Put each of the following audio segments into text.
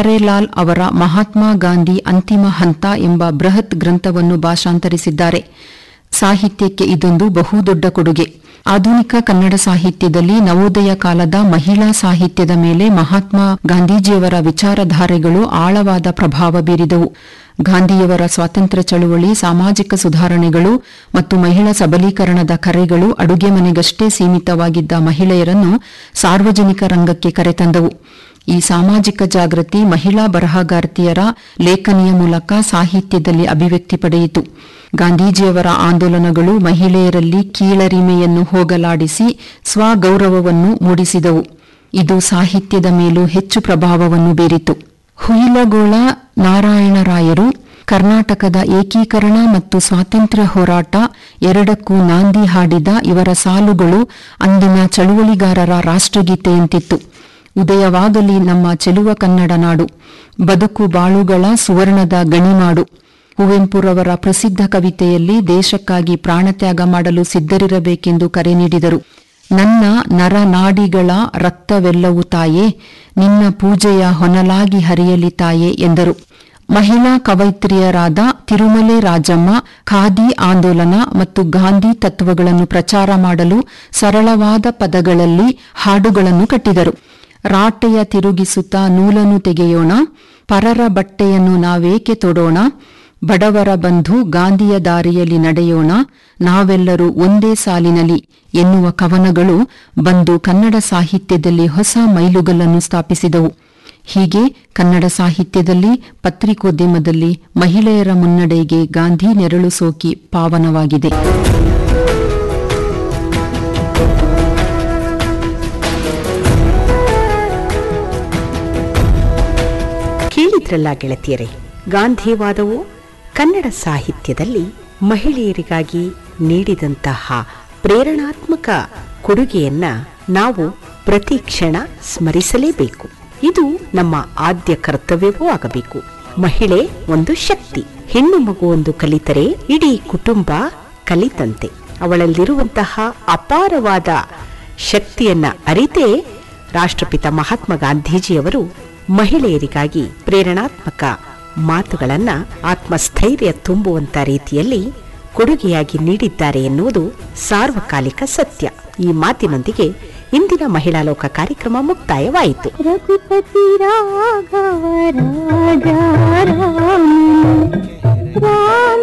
ಬನ್ವಾರೆಲಾಲ್ ಅವರ ಮಹಾತ್ಮ ಗಾಂಧಿ ಅಂತಿಮ ಹಂತ ಎಂಬ ಬೃಹತ್ ಗ್ರಂಥವನ್ನು ಭಾಷಾಂತರಿಸಿದ್ದಾರೆ ಸಾಹಿತ್ಯಕ್ಕೆ ಇದೊಂದು ಬಹುದೊಡ್ಡ ಕೊಡುಗೆ ಆಧುನಿಕ ಕನ್ನಡ ಸಾಹಿತ್ಯದಲ್ಲಿ ನವೋದಯ ಕಾಲದ ಮಹಿಳಾ ಸಾಹಿತ್ಯದ ಮೇಲೆ ಮಹಾತ್ಮ ಗಾಂಧೀಜಿಯವರ ವಿಚಾರಧಾರೆಗಳು ಆಳವಾದ ಪ್ರಭಾವ ಬೀರಿದವು ಗಾಂಧಿಯವರ ಸ್ವಾತಂತ್ರ್ಯ ಚಳುವಳಿ ಸಾಮಾಜಿಕ ಸುಧಾರಣೆಗಳು ಮತ್ತು ಮಹಿಳಾ ಸಬಲೀಕರಣದ ಕರೆಗಳು ಅಡುಗೆ ಮನೆಗಷ್ಟೇ ಸೀಮಿತವಾಗಿದ್ದ ಮಹಿಳೆಯರನ್ನು ಸಾರ್ವಜನಿಕ ರಂಗಕ್ಕೆ ಕರೆತಂದವು ಈ ಸಾಮಾಜಿಕ ಜಾಗೃತಿ ಮಹಿಳಾ ಬರಹಗಾರ್ತಿಯರ ಲೇಖನಿಯ ಮೂಲಕ ಸಾಹಿತ್ಯದಲ್ಲಿ ಅಭಿವ್ಯಕ್ತಿ ಪಡೆಯಿತು ಗಾಂಧೀಜಿಯವರ ಆಂದೋಲನಗಳು ಮಹಿಳೆಯರಲ್ಲಿ ಕೀಳರಿಮೆಯನ್ನು ಹೋಗಲಾಡಿಸಿ ಸ್ವಗೌರವವನ್ನು ಮೂಡಿಸಿದವು ಇದು ಸಾಹಿತ್ಯದ ಮೇಲೂ ಹೆಚ್ಚು ಪ್ರಭಾವವನ್ನು ಬೀರಿತು ಹುಯಿಲಗೋಳ ನಾರಾಯಣರಾಯರು ಕರ್ನಾಟಕದ ಏಕೀಕರಣ ಮತ್ತು ಸ್ವಾತಂತ್ರ್ಯ ಹೋರಾಟ ಎರಡಕ್ಕೂ ನಾಂದಿ ಹಾಡಿದ ಇವರ ಸಾಲುಗಳು ಅಂದಿನ ಚಳುವಳಿಗಾರರ ರಾಷ್ಟ್ರಗೀತೆಯಂತಿತ್ತು ಉದಯವಾಗಲಿ ನಮ್ಮ ಚೆಲುವ ಕನ್ನಡ ನಾಡು ಬದುಕು ಬಾಳುಗಳ ಸುವರ್ಣದ ಗಣಿಮಾಡು ಕುವೆಂಪುರವರ ಪ್ರಸಿದ್ಧ ಕವಿತೆಯಲ್ಲಿ ದೇಶಕ್ಕಾಗಿ ಪ್ರಾಣತ್ಯಾಗ ಮಾಡಲು ಸಿದ್ಧರಿರಬೇಕೆಂದು ಕರೆ ನೀಡಿದರು ನನ್ನ ನರನಾಡಿಗಳ ರಕ್ತವೆಲ್ಲವೂ ತಾಯೇ ನಿನ್ನ ಪೂಜೆಯ ಹೊನಲಾಗಿ ಹರಿಯಲಿ ತಾಯೇ ಎಂದರು ಮಹಿಳಾ ಕವಯಿತ್ರಿಯರಾದ ತಿರುಮಲೆ ರಾಜಮ್ಮ ಖಾದಿ ಆಂದೋಲನ ಮತ್ತು ಗಾಂಧಿ ತತ್ವಗಳನ್ನು ಪ್ರಚಾರ ಮಾಡಲು ಸರಳವಾದ ಪದಗಳಲ್ಲಿ ಹಾಡುಗಳನ್ನು ಕಟ್ಟಿದರು ರಾಟೆಯ ತಿರುಗಿಸುತ್ತಾ ನೂಲನ್ನು ತೆಗೆಯೋಣ ಪರರ ಬಟ್ಟೆಯನ್ನು ನಾವೇಕೆ ತೊಡೋಣ ಬಡವರ ಬಂಧು ಗಾಂಧಿಯ ದಾರಿಯಲ್ಲಿ ನಡೆಯೋಣ ನಾವೆಲ್ಲರೂ ಒಂದೇ ಸಾಲಿನಲ್ಲಿ ಎನ್ನುವ ಕವನಗಳು ಬಂದು ಕನ್ನಡ ಸಾಹಿತ್ಯದಲ್ಲಿ ಹೊಸ ಮೈಲುಗಲ್ಲನ್ನು ಸ್ಥಾಪಿಸಿದವು ಹೀಗೆ ಕನ್ನಡ ಸಾಹಿತ್ಯದಲ್ಲಿ ಪತ್ರಿಕೋದ್ಯಮದಲ್ಲಿ ಮಹಿಳೆಯರ ಮುನ್ನಡೆಗೆ ಗಾಂಧಿ ನೆರಳು ಸೋಕಿ ಪಾವನವಾಗಿದೆ ಕೇಳಿದ್ರಲ್ಲ ಗೆಳತಿಯರೇ ಗಾಂಧಿವಾದವು ಕನ್ನಡ ಸಾಹಿತ್ಯದಲ್ಲಿ ಮಹಿಳೆಯರಿಗಾಗಿ ನೀಡಿದಂತಹ ಪ್ರೇರಣಾತ್ಮಕ ಕೊಡುಗೆಯನ್ನ ನಾವು ಪ್ರತಿ ಕ್ಷಣ ಸ್ಮರಿಸಲೇಬೇಕು ಇದು ನಮ್ಮ ಆದ್ಯ ಕರ್ತವ್ಯವೂ ಆಗಬೇಕು ಮಹಿಳೆ ಒಂದು ಶಕ್ತಿ ಹೆಣ್ಣು ಮಗು ಒಂದು ಕಲಿತರೆ ಇಡೀ ಕುಟುಂಬ ಕಲಿತಂತೆ ಅವಳಲ್ಲಿರುವಂತಹ ಅಪಾರವಾದ ಶಕ್ತಿಯನ್ನ ಅರಿತೇ ರಾಷ್ಟ್ರಪಿತ ಮಹಾತ್ಮ ಗಾಂಧೀಜಿಯವರು ಮಹಿಳೆಯರಿಗಾಗಿ ಪ್ರೇರಣಾತ್ಮಕ ಮಾತುಗಳನ್ನ ಆತ್ಮಸ್ಥೈರ್ಯ ತುಂಬುವಂತ ರೀತಿಯಲ್ಲಿ ಕೊಡುಗೆಯಾಗಿ ನೀಡಿದ್ದಾರೆ ಎನ್ನುವುದು ಸಾರ್ವಕಾಲಿಕ ಸತ್ಯ ಈ ಮಾತಿನೊಂದಿಗೆ ಇಂದಿನ ಮಹಿಳಾ ಲೋಕ ಕಾರ್ಯಕ್ರಮ ಮುಕ್ತಾಯವಾಯಿತು ರಘುಪತಿ ರಾಘವ ರಾಜಾ ರಾಮ ರಾಮ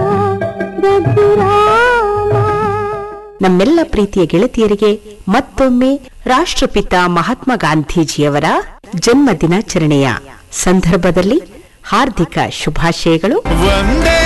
ರಘುರಾಮ ನಮ್ಮೆಲ್ಲ ಪ್ರೀತಿಯ ಗೆಳತಿಯರಿಗೆ ಮತ್ತೊಮ್ಮೆ ರಾಷ್ಟ್ರಪಿತ ಮಹಾತ್ಮ ಗಾಂಧೀಜಿಯವರ ಜನ್ಮ ದಿನಾಚರಣೆಯ ಸಂದರ್ಭದಲ್ಲಿ ಹಾರ್ದಿಕ ಶುಭಾಶಯಗಳು ವಂದೇ